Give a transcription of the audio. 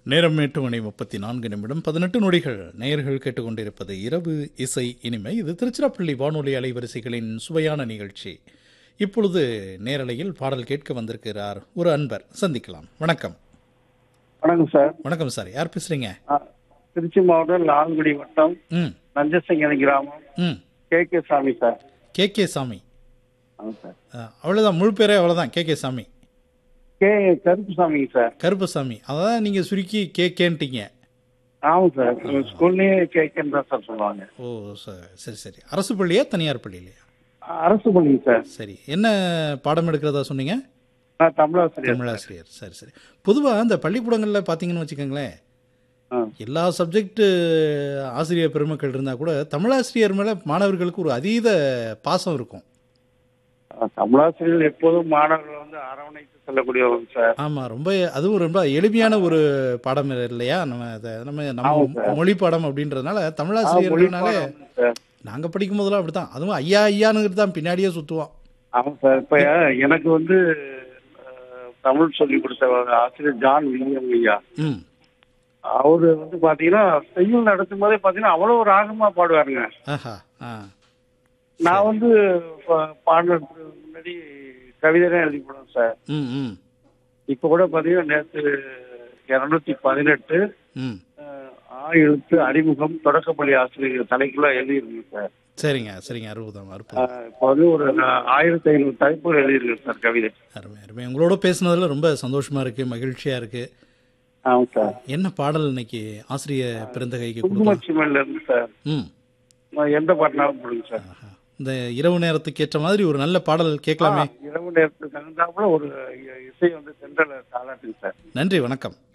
நேரம் எட்டு மணி முப்பத்தி நான்கு நிமிடம் பதினெட்டு நொடிகள் நேயர்கள் கேட்டுக்கொண்டிருப்பது இரவு இசை இனிமை இது திருச்சிராப்பள்ளி வானொலி அலைவரிசைகளின் சுவையான நிகழ்ச்சி இப்பொழுது நேரலையில் பாடல் கேட்க வந்திருக்கிறார் ஒரு அன்பர் சந்திக்கலாம் வணக்கம் வணக்கம் சார் வணக்கம் சார் யார் பேசுறீங்க ஆ, திருச்சி மாவட்டம் லால்குடி வட்டம் ம் நஞ்சசிங்கனி கிராமம் ம் K K Samy sir K K Samy ஆமாம் சார் அஹ், அவ்வளவுதான் முழு பேரே அவ்வளவுதான் கே கே சாமி கே கருப்பு சாமிங்க சார் கருப்பசாமி அதான் நீங்க சுருக்கி கே கேன்ட்டீங்க ஆமாம் சார் ஸ்கூல்லேயே கே கேன்னு தான் சார் சொல்லுவாங்க ஓ ச- சரி சரி அரசு பள்ளியா தனியார் பள்ளியிலையா அரசு பள்ளிங்க சார் சரி என்ன பாடம் எடுக்கிறதா சொன்னீங்க நான் தமிழாசிரியர் தமிழாசிரியர் சரி சரி பொதுவாக அந்த பள்ளிக்கூடங்களில் பார்த்தீங்கன்னு வச்சுக்கோங்களேன் ஆ, எல்லா சப்ஜெக்ட் ஆசிரியர் பெருமக்கள் இருந்தால் கூட தமிழாசிரியர் மேலே மாணவர்களுக்கு ஒரு அதீத பாசம் இருக்கும் தமிழாசிரியர் எப்போதும் மாணவர்கள் வந்து அரவணைத்து செல்லக்கூடியவங்க சார் ஆமாம் ரொம்ப அதுவும் ரொம்ப எளிமையான ஒரு பாடம் இல்லையா நம்ம அதை நம்ம நம்ம ஆமாம் சார். மொழி பாடம் அப்படின்றதுனால ஆ, மொழி தமிழாசிரியர்கள்னாலே பாடம் சார் நாங்கள் படிக்கும் போதெல்லாம் அப்படி தான் அதுவும் ஐயா ஐயானுங்கிறது தான் பின்னாடியே சுற்றுவோம் ஆமாம் சார் இப்போ எனக்கு வந்து அஹ், தமிழ் சொல்லி கொடுத்த ஒரு ஆசிரியர் ஜான் வில்லியம் ஐயா ம் அவரு வந்து பாத்தீங்கன்னா செய்யுள் நடத்தும் போதே பாத்தீங்கன்னா அவ்வளவு ராகமா பாடுவாருங்க ஆஹா ஆ நான் வந்து பா- பாடுறதுக்கு முன்னாடி கவிதை தான் எழுதி போடுவேன் சார் ம் ம் இப்ப கூட பாத்தீங்கன்னா நேற்று இருநூத்தி பதினெட்டு ம் ஆ எழுத்து அறிமுகம் தொடக்கப்பள்ளி ஆசிரியர் தலைக்குள்ள எழுதியிருக்கேன் சார் சரிங்க சரிங்க அற்புதம் அற்புதம் ஆஹ் இப்போ வந்து ஒரு நான் ஆயிரத்தி ஐநூறு தலைப்புகள் எழுதியிருக்கேன் சார் கவிதை அருமை அருமை உங்களோட பேசுனதுல ரொம்ப சந்தோஷமா இருக்கு மகிழ்ச்சியா இருக்கு ஆமாம் சார் என்ன பாடல் இன்னைக்கு ஆசிரியர் பிறந்தகைக்கு கொடுக்கலாம் குங்குமச்சிமல்ல இருந்து சார் ம் நான் எந்த பாட்டினாலும் போடுங்க சார் ஆஹா. இந்த இரவு நேரத்துக்கு ஏற்ற மாதிரி ஒரு நல்ல பாடல் கேட்கலாமே இரவு நேரத்துக்கு தகுந்தாப்புல ஒரு இசை வந்து சென்றல தாளாட்டுங்க சார் நன்றி வணக்கம்